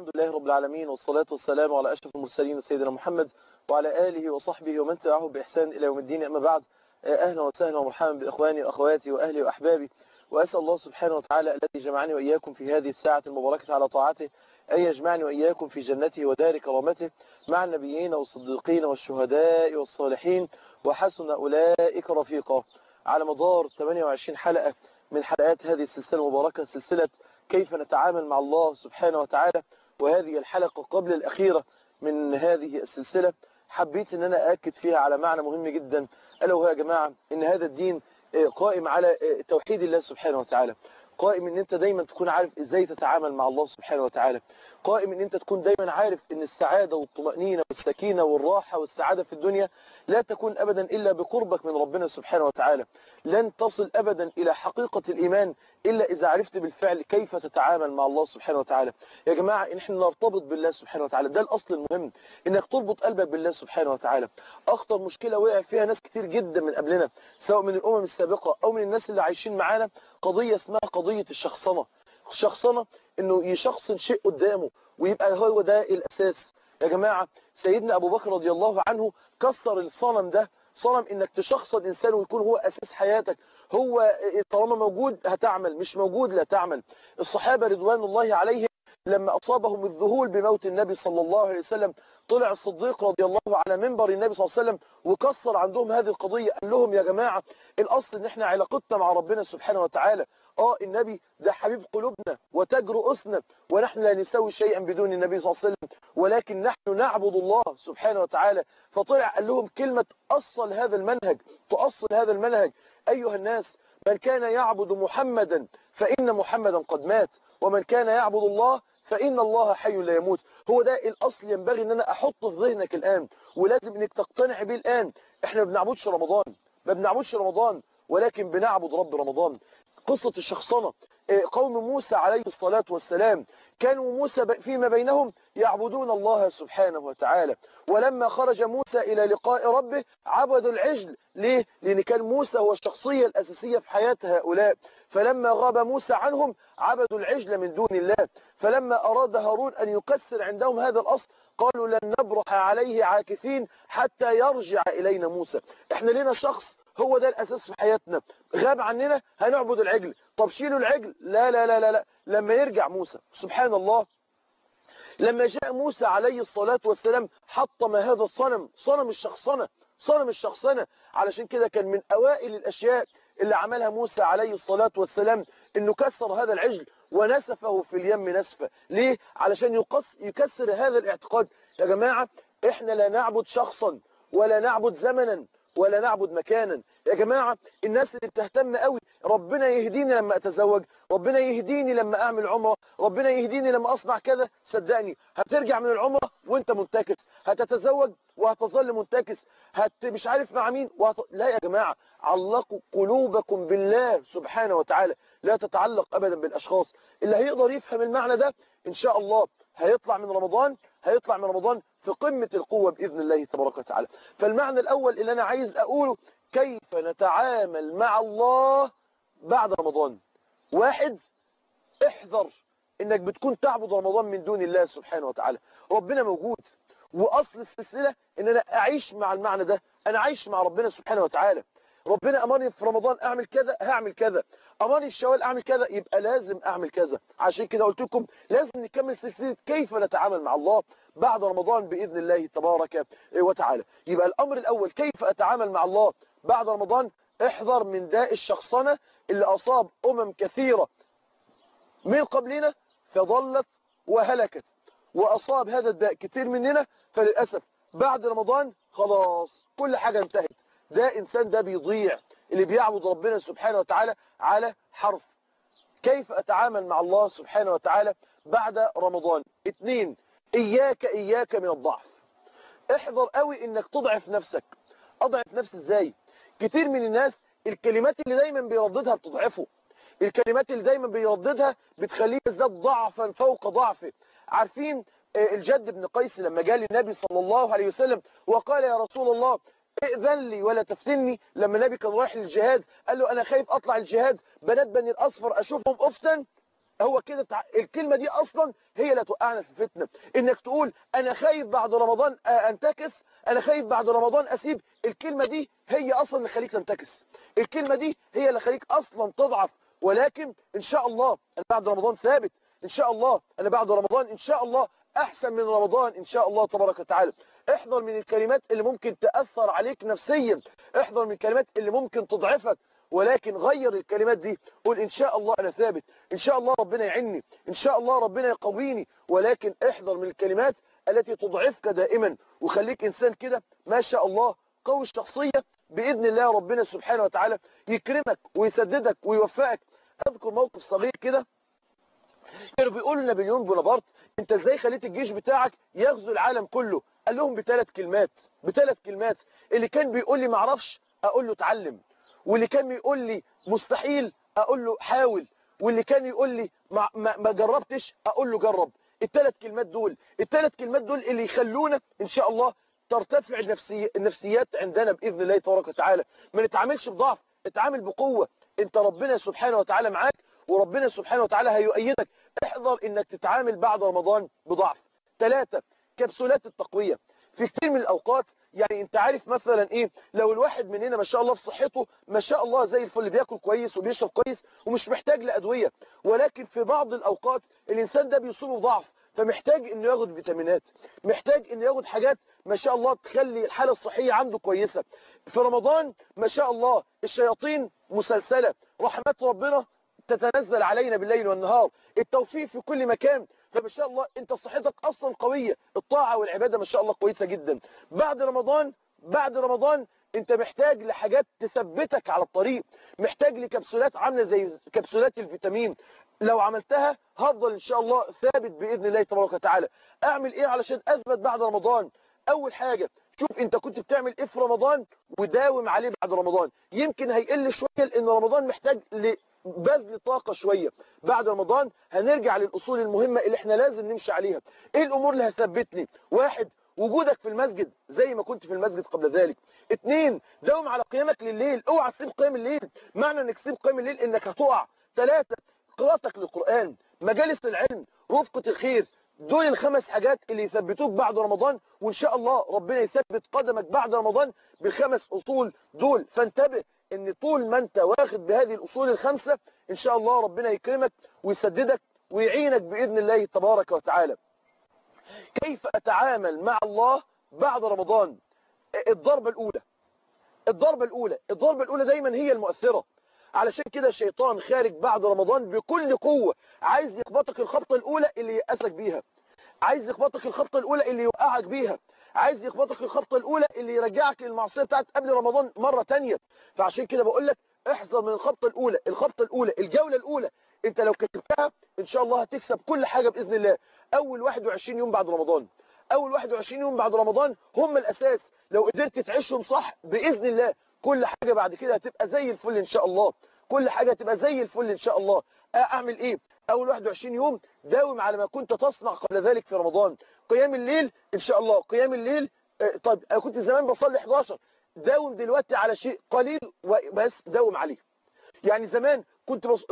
الحمد لله رب العالمين والصلاة والسلام على أشرف المرسلين سيدنا محمد وعلى آله وصحبه ومن تبعه بإحسان إلى يوم الدين أما بعد أهلا وسهلا ومرحبا بإخواني وأخواتي وأهلي وأحبابي وأسأل الله سبحانه وتعالى الذي جمعني وإياكم في هذه الساعة المباركة على طاعته أن يجمعني وإياكم في جنته ودار كرامته مع النبيين والصديقين والشهداء والصالحين وحسن أولئك رفيقا على مدار 28 حلقة من حلقات هذه السلسلة المباركة سلسلة كيف نتعامل مع الله سبحانه وتعالى وهذه الحلقة قبل الأخيرة من هذه السلسلة حبيت ان انا اكد فيها على معنى مهم جدا الا وهو يا جماعة ان هذا الدين قائم على توحيد الله سبحانه وتعالى قائم ان انت دايما تكون عارف ازاي تتعامل مع الله سبحانه وتعالى قائم ان انت تكون دايما عارف ان السعادة والطمأنينة والسكينة والراحة والسعادة في الدنيا لا تكون ابدا الا بقربك من ربنا سبحانه وتعالى لن تصل ابدا الى حقيقة الايمان الا اذا عرفت بالفعل كيف تتعامل مع الله سبحانه وتعالى يا جماعة ان احنا نرتبط بالله سبحانه وتعالى ده الاصل المهم انك تربط قلبك بالله سبحانه وتعالى اخطر مشكلة وقع فيها ناس كتير جدا من قبلنا سواء من الامم السابقة او من الناس اللي عايشين معانا قضية اسمها قضية الشخصنة الشخصنة انه يشخصن شيء قدامه ويبقى هو ده الاساس يا جماعة سيدنا ابو بكر رضي الله عنه كسر الصنم ده صنم انك تشخصن انسان ويكون هو اساس حياتك هو طالما موجود هتعمل مش موجود لا تعمل الصحابة رضوان الله عليهم لما أصابهم الذهول بموت النبي صلى الله عليه وسلم طلع الصديق رضي الله على منبر النبي صلى الله عليه وسلم وكسر عندهم هذه القضية قال لهم يا جماعة الأصل ان احنا علاقتنا مع ربنا سبحانه وتعالى اه النبي ده حبيب قلوبنا وتاج رؤوسنا ونحن لا نسوي شيئا بدون النبي صلى الله عليه وسلم ولكن نحن نعبد الله سبحانه وتعالى فطلع قال لهم كلمة أصل هذا المنهج تؤصل هذا المنهج أيها الناس من كان يعبد محمدا فإن محمدا قد مات ومن كان يعبد الله فإن الله حي لا يموت هو ده الأصل ينبغي أن أنا أحطه في ذهنك الآن ولازم أنك تقتنع به الآن إحنا ما بنعبدش رمضان ما بنعبدش رمضان ولكن بنعبد رب رمضان قصة الشخصنة قوم موسى عليه الصلاة والسلام كانوا موسى فيما بينهم يعبدون الله سبحانه وتعالى ولما خرج موسى إلى لقاء ربه عبدوا العجل ليه؟ لأن كان موسى هو الشخصية الأساسية في حياة هؤلاء فلما غاب موسى عنهم عبدوا العجل من دون الله فلما أراد هارون أن يكسر عندهم هذا الأصل قالوا لن نبرح عليه عاكفين حتى يرجع إلينا موسى احنا لنا شخص هو ده الأساس في حياتنا غاب عننا هنعبد العجل طب شيلوا العجل لا لا لا لا, لا. لما يرجع موسى سبحان الله لما جاء موسى عليه الصلاة والسلام حطم هذا الصنم صنم الشخصنة صنم الشخصنة علشان كده كان من أوائل الأشياء اللي عملها موسى عليه الصلاة والسلام انه كسر هذا العجل ونسفه في اليم نسفة ليه؟ علشان يقص يكسر هذا الاعتقاد يا جماعة احنا لا نعبد شخصا ولا نعبد زمنا ولا نعبد مكانا يا جماعة الناس اللي بتهتم قوي ربنا يهديني لما اتزوج ربنا يهديني لما اعمل عمرة ربنا يهديني لما اصنع كذا صدقني هترجع من العمرة وانت منتكس هتتزوج وهتظل منتكس هت مش عارف مع مين وهت... لا يا جماعة علقوا قلوبكم بالله سبحانه وتعالى لا تتعلق ابدا بالاشخاص اللي هيقدر يفهم المعنى ده ان شاء الله هيطلع من رمضان هيطلع من رمضان في قمة القوة بإذن الله تبارك وتعالى فالمعنى الأول اللي أنا عايز أقوله كيف نتعامل مع الله بعد رمضان واحد احذر انك بتكون تعبد رمضان من دون الله سبحانه وتعالى ربنا موجود واصل السلسلة ان انا اعيش مع المعنى ده انا عايش مع ربنا سبحانه وتعالى ربنا امرني في رمضان اعمل كذا هعمل كذا امرني الشوال اعمل كذا يبقى لازم اعمل كذا عشان كده قلت لكم لازم نكمل سلسلة كيف نتعامل مع الله بعد رمضان بإذن الله تبارك وتعالى يبقى الأمر الأول كيف أتعامل مع الله بعد رمضان احذر من داء الشخصنة اللي أصاب أمم كثيرة من قبلنا فضلت وهلكت وأصاب هذا الداء كتير مننا فللأسف بعد رمضان خلاص كل حاجة انتهت ده إنسان ده بيضيع اللي بيعبد ربنا سبحانه وتعالى على حرف كيف أتعامل مع الله سبحانه وتعالى بعد رمضان اثنين إياك إياك من الضعف احذر قوي انك تضعف نفسك اضعف نفسي ازاي كتير من الناس الكلمات اللي دايما بيرددها بتضعفه الكلمات اللي دايما بيرددها بتخليه يزداد ضعفا فوق ضعفه عارفين الجد بن قيس لما جاء للنبي صلى الله عليه وسلم وقال يا رسول الله ائذن لي ولا تفتني لما النبي كان رايح للجهاد قال له انا خايف اطلع الجهاد بنات بني الاصفر اشوفهم افتن هو كده تع... الكلمة دي اصلا هي اللي توقعنا في الفتنة انك تقول انا خايف بعد رمضان انتكس انا خايف بعد رمضان اسيب الكلمة دي هي اصلا اللي خليك تنتكس الكلمة دي هي اللي خليك اصلا تضعف ولكن ان شاء الله انا بعد رمضان ثابت ان شاء الله انا بعد رمضان ان شاء الله احسن من رمضان ان شاء الله تبارك وتعالى احذر من الكلمات اللي ممكن تأثر عليك نفسيا احذر من الكلمات اللي ممكن تضعفك ولكن غير الكلمات دي قول ان شاء الله انا ثابت ان شاء الله ربنا يعني ان شاء الله ربنا يقويني ولكن احذر من الكلمات التي تضعفك دائما وخليك انسان كده ما شاء الله قوي الشخصية باذن الله ربنا سبحانه وتعالى يكرمك ويسددك ويوفقك اذكر موقف صغير كده كانوا بيقولوا نابليون بونابرت انت ازاي خليت الجيش بتاعك يغزو العالم كله قال لهم بثلاث كلمات بثلاث كلمات اللي كان بيقول لي معرفش اقول له اتعلم واللي كان بيقول لي مستحيل اقول له حاول واللي كان يقول لي ما, ما, ما جربتش اقول له جرب الثلاث كلمات دول الثلاث كلمات دول اللي يخلونا ان شاء الله ترتفع النفسي النفسيات عندنا باذن الله تبارك وتعالى ما نتعاملش بضعف اتعامل بقوه انت ربنا سبحانه وتعالى معاك وربنا سبحانه وتعالى هيؤيدك احذر انك تتعامل بعد رمضان بضعف ثلاثة كبسولات التقوية في كتير من الاوقات يعني انت عارف مثلا ايه لو الواحد مننا ما شاء الله في صحته ما شاء الله زي الفل بياكل كويس وبيشرب كويس ومش محتاج لادويه ولكن في بعض الاوقات الانسان ده بيصيبه ضعف فمحتاج انه ياخد فيتامينات محتاج انه ياخد حاجات ما شاء الله تخلي الحاله الصحيه عنده كويسه في رمضان ما شاء الله الشياطين مسلسله رحمات ربنا تتنزل علينا بالليل والنهار التوفيق في كل مكان فما شاء الله انت صحتك اصلا قوية الطاعة والعبادة ما شاء الله كويسة جدا بعد رمضان بعد رمضان انت محتاج لحاجات تثبتك على الطريق محتاج لكبسولات عاملة زي كبسولات الفيتامين لو عملتها هفضل ان شاء الله ثابت باذن الله تبارك وتعالى اعمل ايه علشان اثبت بعد رمضان اول حاجة شوف انت كنت بتعمل ايه في رمضان وداوم عليه بعد رمضان يمكن هيقل شوية لان رمضان محتاج ل بذل طاقة شوية بعد رمضان هنرجع للأصول المهمة اللي احنا لازم نمشي عليها ايه الأمور اللي هتثبتني واحد وجودك في المسجد زي ما كنت في المسجد قبل ذلك اتنين داوم على قيامك لليل اوعى تسيب قيام الليل معنى انك تسيب قيام الليل انك هتقع ثلاثة قراءتك للقرآن مجالس العلم رفقة الخير دول الخمس حاجات اللي يثبتوك بعد رمضان وان شاء الله ربنا يثبت قدمك بعد رمضان بالخمس اصول دول فانتبه ان طول ما انت واخد بهذه الاصول الخمسة ان شاء الله ربنا يكرمك ويسددك ويعينك باذن الله تبارك وتعالى كيف اتعامل مع الله بعد رمضان الضربة الاولى الضربة الاولى الضربة الاولى دايما هي المؤثرة علشان كده الشيطان خارج بعد رمضان بكل قوة عايز يخبطك الخبطة الاولى اللي يأسك بيها عايز يخبطك الخبطة الاولى اللي يوقعك بيها عايز يخبطك الخبطة الاولى اللي يرجعك للمعصية بتاعت قبل رمضان مرة تانية فعشان كده بقول لك احذر من الخبطة الاولى الخبطة الاولى الجولة الاولى انت لو كسبتها ان شاء الله هتكسب كل حاجة باذن الله اول 21 يوم بعد رمضان اول 21 يوم بعد رمضان هم الاساس لو قدرت تعيشهم صح باذن الله كل حاجة بعد كده هتبقى زي الفل ان شاء الله كل حاجة هتبقى زي الفل ان شاء الله اعمل ايه اول 21 يوم داوم على ما كنت تصنع قبل ذلك في رمضان قيام الليل ان شاء الله قيام الليل طيب انا كنت زمان بصلي 11 داوم دلوقتي على شيء قليل بس داوم عليه يعني زمان كنت بص...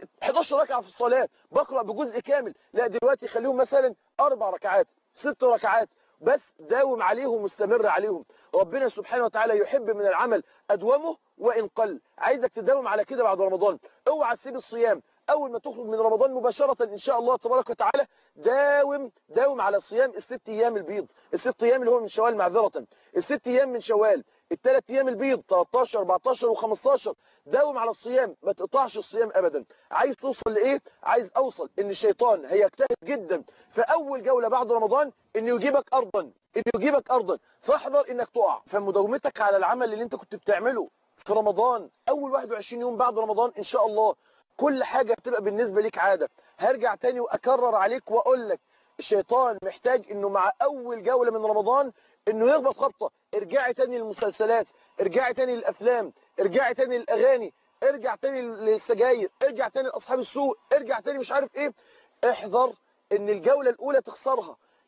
11 ركعة في الصلاة بقرأ بجزء كامل لا دلوقتي خليهم مثلا اربع ركعات ست ركعات بس داوم عليهم واستمر عليهم ربنا سبحانه وتعالى يحب من العمل أدومه وإن قل عايزك تداوم على كده بعد رمضان اوعى تسيب الصيام أول ما تخرج من رمضان مباشرة إن شاء الله تبارك وتعالى داوم داوم على صيام الست أيام البيض الست أيام اللي هو من شوال معذرة الست أيام من شوال الثلاث أيام البيض 13 14 و15 داوم على الصيام ما تقطعش الصيام أبدا عايز توصل لإيه عايز أوصل إن الشيطان هيجتهد جدا في أول جولة بعد رمضان إنه يجيبك أرضا إنه يجيبك أرضا فاحذر إنك تقع فمداومتك على العمل اللي أنت كنت بتعمله في رمضان أول 21 يوم بعد رمضان إن شاء الله كل حاجة هتبقى بالنسبة ليك عادة هرجع تاني وأكرر عليك وأقول لك الشيطان محتاج إنه مع أول جولة من رمضان إنه يخبط خبطة ارجعي تاني للمسلسلات ارجعي تاني للأفلام ارجعي تاني للأغاني ارجع تاني للسجاير ارجع تاني لأصحاب السوق ارجع تاني مش عارف ايه احذر ان الجولة الأولى تخسرها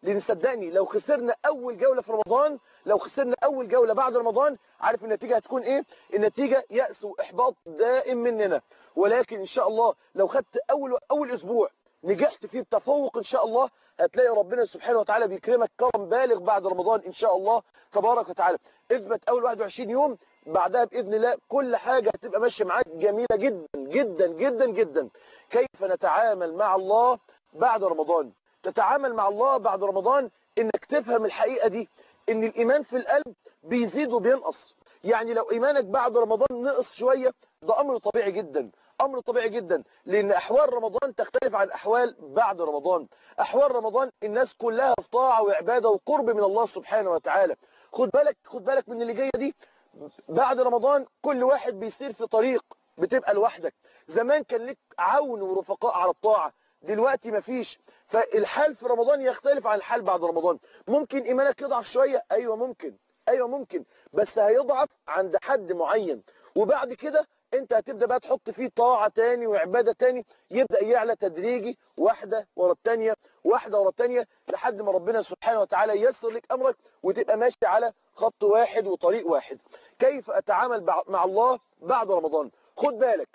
لان صدقني لو خسرنا اول جولة في رمضان لو خسرنا اول جولة بعد رمضان عارف النتيجة هتكون ايه النتيجة يأس واحباط دائم مننا ولكن ان شاء الله لو خدت اول اول اسبوع نجحت فيه بتفوق ان شاء الله هتلاقي ربنا سبحانه وتعالى بيكرمك كرم بالغ بعد رمضان ان شاء الله تبارك وتعالى اثبت اول 21 يوم بعدها باذن الله كل حاجة هتبقى ماشيه معاك جميلة جدا جدا جدا جدا كيف نتعامل مع الله بعد رمضان تتعامل مع الله بعد رمضان انك تفهم الحقيقة دي ان الايمان في القلب بيزيد وبينقص يعني لو ايمانك بعد رمضان نقص شوية ده امر طبيعي جدا امر طبيعي جدا لان احوال رمضان تختلف عن احوال بعد رمضان احوال رمضان الناس كلها في طاعة وعبادة وقرب من الله سبحانه وتعالى خد بالك خد بالك من اللي جايه دي بعد رمضان كل واحد بيسير في طريق بتبقى لوحدك زمان كان لك عون ورفقاء على الطاعة دلوقتي مفيش فالحال في رمضان يختلف عن الحال بعد رمضان ممكن ايمانك يضعف شوية ايوه ممكن ايوه ممكن بس هيضعف عند حد معين وبعد كده انت هتبدأ بقى تحط فيه طاعة تاني وعبادة تاني يبدأ يعلى تدريجي واحدة ورا التانية واحدة ورا التانية لحد ما ربنا سبحانه وتعالى ييسر لك امرك وتبقى ماشي على خط واحد وطريق واحد كيف اتعامل مع الله بعد رمضان خد بالك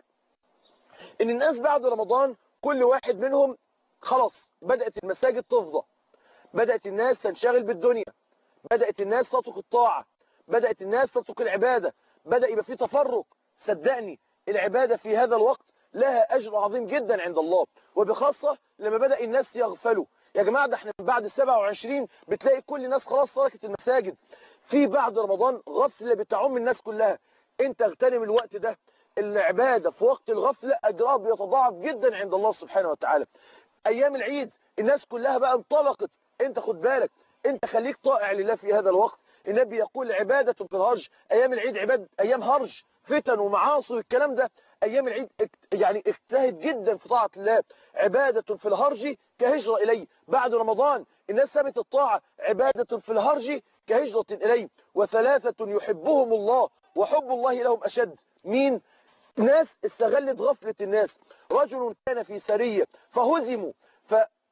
ان الناس بعد رمضان كل واحد منهم خلاص بدأت المساجد تفضى بدأت الناس تنشغل بالدنيا بدأت الناس تترك الطاعة بدأت الناس تترك العبادة بدأ يبقى في تفرق صدقني العبادة في هذا الوقت لها أجر عظيم جدا عند الله وبخاصة لما بدأ الناس يغفلوا يا جماعة ده احنا من بعد 27 بتلاقي كل الناس خلاص تركت المساجد في بعد رمضان غفلة بتعم الناس كلها انت اغتنم الوقت ده العبادة في وقت الغفلة أجرها بيتضاعف جدا عند الله سبحانه وتعالى أيام العيد الناس كلها بقى انطلقت انت خد بالك انت خليك طائع لله في هذا الوقت النبي يقول عبادة في الهرج أيام العيد عباد أيام هرج فتن ومعاصي والكلام ده أيام العيد يعني اجتهد جدا في طاعة الله عبادة في الهرج كهجرة إليه بعد رمضان الناس سابت الطاعة عبادة في الهرج كهجرة إليه وثلاثة يحبهم الله وحب الله لهم أشد مين؟ ناس استغلت غفلة الناس رجل كان في سرية فهزموا ف...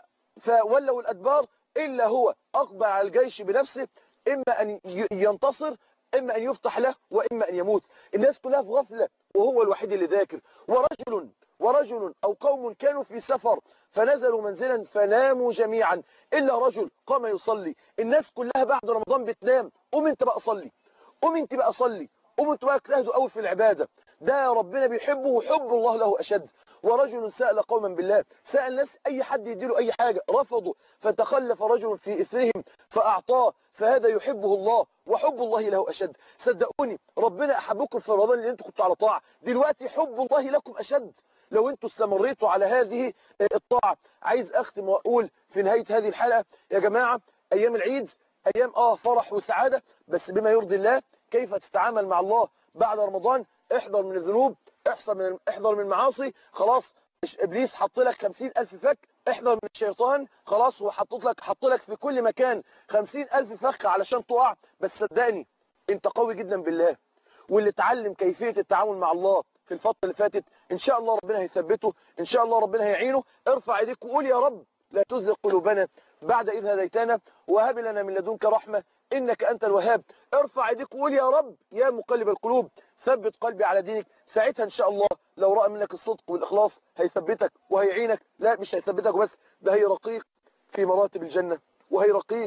فولوا الأدبار إلا هو أقبل على الجيش بنفسه إما أن ينتصر إما أن يفتح له وإما أن يموت الناس كلها في غفلة وهو الوحيد اللي ذاكر ورجل ورجل أو قوم كانوا في سفر فنزلوا منزلا فناموا جميعا إلا رجل قام يصلي الناس كلها بعد رمضان بتنام قوم انت بقى صلي قوم انت بقى صلي قوم انت بقى اجتهدوا قوي في العبادة ده ربنا بيحبه وحب الله له أشد ورجل سأل قوما بالله سأل الناس أي حد يديله أي حاجة رفضوا فتخلف رجل في إثرهم فأعطاه فهذا يحبه الله وحب الله له أشد صدقوني ربنا أحبكم في رمضان اللي انتم كنتوا على طاعة دلوقتي حب الله لكم أشد لو انتوا استمريتوا على هذه الطاعة عايز أختم وأقول في نهاية هذه الحلقة يا جماعة أيام العيد أيام آه فرح وسعادة بس بما يرضي الله كيف تتعامل مع الله بعد رمضان احذر من الذنوب احذر من احذر من المعاصي خلاص ابليس حط لك 50000 فك احذر من الشيطان خلاص هو حطت لك حط لك في كل مكان 50000 فخ علشان تقع بس صدقني انت قوي جدا بالله واللي اتعلم كيفية التعامل مع الله في الفترة اللي فاتت ان شاء الله ربنا هيثبته ان شاء الله ربنا هيعينه ارفع ايديك وقول يا رب لا تزغ قلوبنا بعد إذ هديتنا وهب لنا من لدنك رحمة إنك أنت الوهاب ارفع ايديك وقول يا رب يا مقلب القلوب ثبت قلبي على دينك ساعتها إن شاء الله لو رأى منك الصدق والإخلاص هيثبتك وهيعينك لا مش هيثبتك بس ده هيرقيق في مراتب الجنة وهيرقيق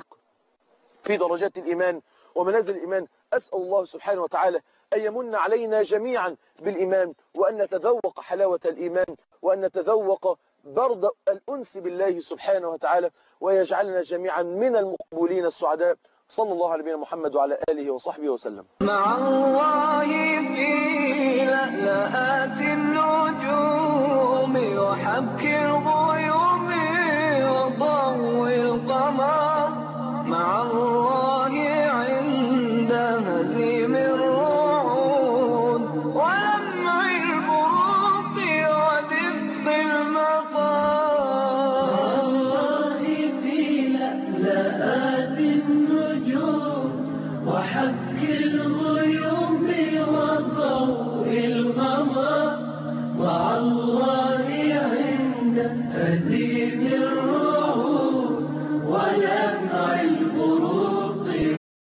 في درجات الإيمان ومنازل الإيمان أسأل الله سبحانه وتعالى أن يمن علينا جميعا بالإيمان وأن نتذوق حلاوة الإيمان وأن نتذوق برد الأنس بالله سبحانه وتعالى ويجعلنا جميعا من المقبولين السعداء صلى الله على نبينا محمد وعلى آله وصحبه وسلم مع الله في لألآت النجوم وحبك الغيوم